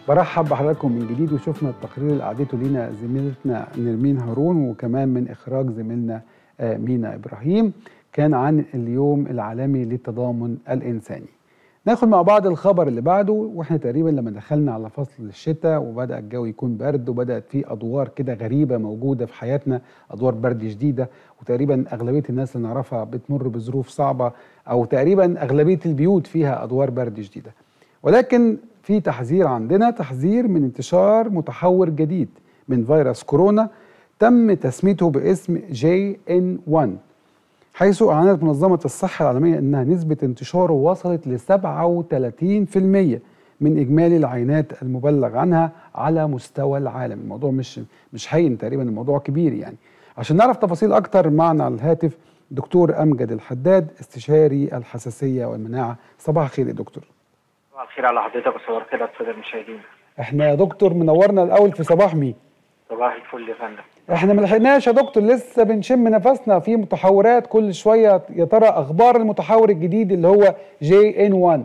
برحب بحضراتكم من جديد وشفنا التقرير اللي قعدته لينا زميلتنا نرمين هارون وكمان من اخراج زميلنا آه، مينا ابراهيم كان عن اليوم العالمي للتضامن الانساني. ناخد مع بعض الخبر اللي بعده واحنا تقريبا لما دخلنا على فصل الشتاء وبدا الجو يكون برد وبدات في ادوار كده غريبه موجوده في حياتنا ادوار برد شديده وتقريبا اغلبيه الناس اللي نعرفها بتمر بظروف صعبه او تقريبا اغلبيه البيوت فيها ادوار برد شديده. ولكن في تحذير عندنا تحذير من انتشار متحور جديد من فيروس كورونا تم تسميته باسم جي ان 1 حيث اعلنت منظمه الصحه العالميه انها نسبه انتشاره وصلت ل 37% من اجمالي العينات المبلغ عنها على مستوى العالم الموضوع مش مش هين تقريبا الموضوع كبير يعني عشان نعرف تفاصيل اكتر معنا على الهاتف دكتور امجد الحداد استشاري الحساسيه والمناعه صباح الخير يا دكتور صباح الخير على حضرتك وصباح الخير على الساده المشاهدين احنا يا دكتور منورنا الاول في صباح مي صباح الفل يا فندم احنا ما لحقناش يا دكتور لسه بنشم نفسنا في متحورات كل شويه يا ترى اخبار المتحور الجديد اللي هو جي ان 1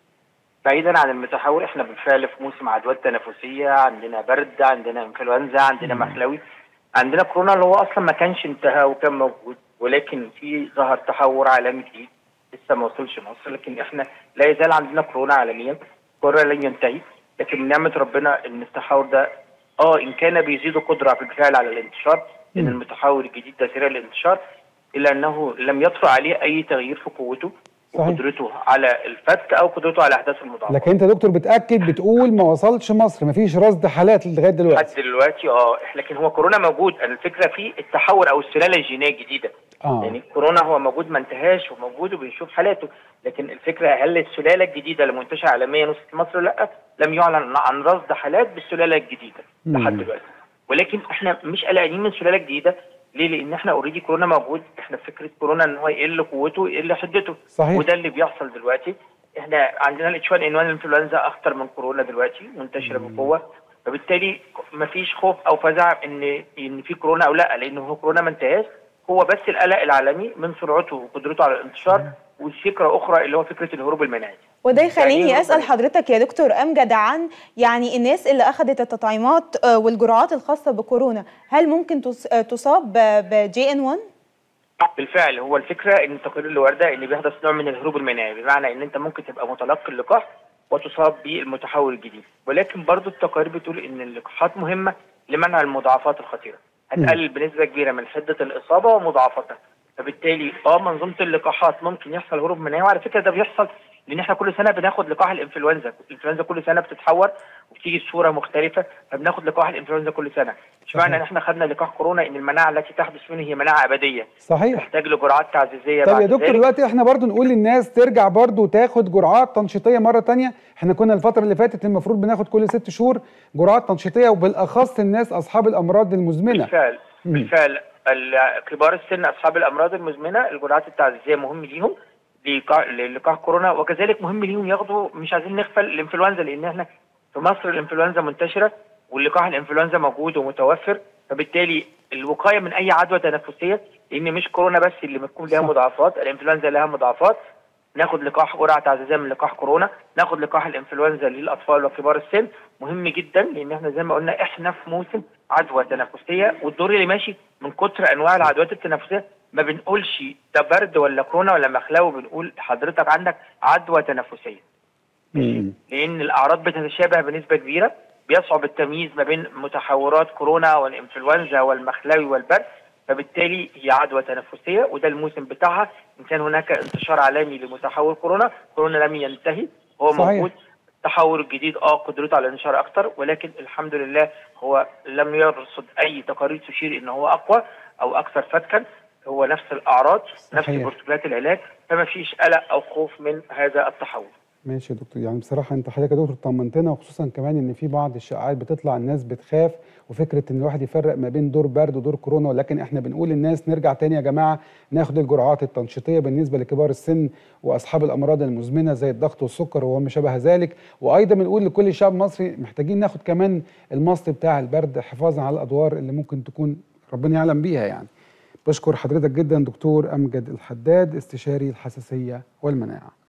بعيدا عن المتحور احنا بالفعل في موسم عدوات تنفسيه عندنا برد عندنا انفلونزا عندنا مخلوي عندنا كورونا اللي هو اصلا ما كانش انتهى وكان موجود ولكن في ظهر تحور عالمي جديد لسه ما وصلش مصر لكن احنا لا يزال عندنا كورونا عالميا كورونا لن ينتهي لكن من نعمه ربنا ان التحور ده اه ان كان بيزيد قدره بالفعل على الانتشار لان المتحور الجديد ده سريع الانتشار الا انه لم يطرأ عليه اي تغيير في قوته صحيح. وقدرته على الفتك او قدرته على احداث المضاعفات لكن انت يا دكتور بتاكد بتقول ما وصلش مصر ما فيش رصد حالات لغايه لحد دلوقتي دلوقتي اه لكن هو كورونا موجود الفكره في التحور او السلاله الجينيه الجديده اه يعني كورونا هو موجود ما انتهاش وموجود وبنشوف حالاته لكن الفكره هل السلاله الجديده اللي منتشره عالميا وصلت مصر لا لم يعلن عن رصد حالات بالسلاله الجديده لحد مم. دلوقتي ولكن احنا مش قلقانين من سلاله جديده ليه؟ لان احنا اوريدي كورونا موجود احنا فكره كورونا ان هو يقل قوته يقل حدته صحيح. وده اللي بيحصل دلوقتي احنا عندنا الاتش 1 ان 1 الانفلونزا اخطر من كورونا دلوقتي منتشره بقوه فبالتالي مفيش خوف او فزع ان ان في كورونا او لا لان هو كورونا ما انتهاش هو بس القلق العالمي من سرعته وقدرته على الانتشار والفكره اخرى اللي هو فكره الهروب المناعي وده يخليني يعني اسال ربنا- حضرتك يا دكتور امجد عن يعني الناس اللي اخذت التطعيمات آه، والجرعات الخاصه بكورونا هل ممكن تص- آه، تصاب بجي ان 1 بالفعل هو الفكره ان التقارير اللي وارده ان بيحدث نوع من الهروب المناعي بمعنى ان انت ممكن تبقى متلقي اللقاح وتصاب بالمتحول الجديد ولكن برضو التقارير بتقول ان اللقاحات مهمه لمنع المضاعفات الخطيره هتقلل بنسبه كبيره من حده الاصابه ومضاعفتها فبالتالي اه منظومه اللقاحات ممكن يحصل هروب مناعي وعلى فكره ده بيحصل لان احنا كل سنه بناخد لقاح الانفلونزا الانفلونزا كل سنه بتتحور وبتيجي الصوره مختلفه فبناخد لقاح الانفلونزا كل سنه مش معنى ان احنا خدنا لقاح كورونا ان المناعه التي تحدث منه هي مناعه ابديه صحيح تحتاج لجرعات تعزيزيه طب بعد يا دكتور ذلك. دلوقتي احنا برضو نقول للناس ترجع برضو تاخد جرعات تنشيطيه مره تانية احنا كنا الفتره اللي فاتت المفروض بناخد كل ست شهور جرعات تنشيطيه وبالاخص الناس اصحاب الامراض المزمنه بالفعل مم. بالفعل ال- كبار السن اصحاب الامراض المزمنه الجرعات التعزيزيه مهم ليهم لقاح للقاح كورونا وكذلك مهم ليهم ياخدوا مش عايزين نغفل الانفلونزا لان احنا في مصر الانفلونزا منتشره واللقاح الانفلونزا موجود ومتوفر فبالتالي الوقايه من اي عدوى تنفسيه لان مش كورونا بس اللي بتكون لها صح. مضاعفات الانفلونزا لها مضاعفات ناخد لقاح جرعه تعزيزيه من لقاح كورونا ناخد لقاح الانفلونزا للاطفال وكبار السن مهم جدا لان احنا زي ما قلنا احنا في موسم عدوى تنفسيه والدور اللي ماشي من كتر انواع العدوات التنفسيه ما بنقولش ده برد ولا كورونا ولا مخلاوي بنقول حضرتك عندك عدوى تنفسيه مم. لان الاعراض بتتشابه بنسبه كبيره بيصعب التمييز ما بين متحورات كورونا والانفلونزا والمخلاوي والبرد فبالتالي هي عدوى تنفسيه وده الموسم بتاعها ان كان هناك انتشار عالمي لمتحور كورونا كورونا لم ينتهي هو صحيح. موجود التحور الجديد اه قدرته على الانتشار اكتر ولكن الحمد لله هو لم يرصد اي تقارير تشير ان هو اقوى او اكثر فتكا هو نفس الاعراض نفس صحيح. بروتوكولات العلاج فما فيش قلق او خوف من هذا التحور ماشي يا دكتور يعني بصراحه انت حضرتك يا دكتور طمنتنا وخصوصا كمان ان في بعض الشائعات بتطلع الناس بتخاف وفكره ان الواحد يفرق ما بين دور برد ودور كورونا ولكن احنا بنقول للناس نرجع تاني يا جماعه ناخد الجرعات التنشيطيه بالنسبه لكبار السن واصحاب الامراض المزمنه زي الضغط والسكر وما شابه ذلك وايضا بنقول لكل الشعب المصري محتاجين ناخد كمان المصل بتاع البرد حفاظا على الادوار اللي ممكن تكون ربنا يعلم بيها يعني بشكر حضرتك جدا دكتور امجد الحداد استشاري الحساسيه والمناعه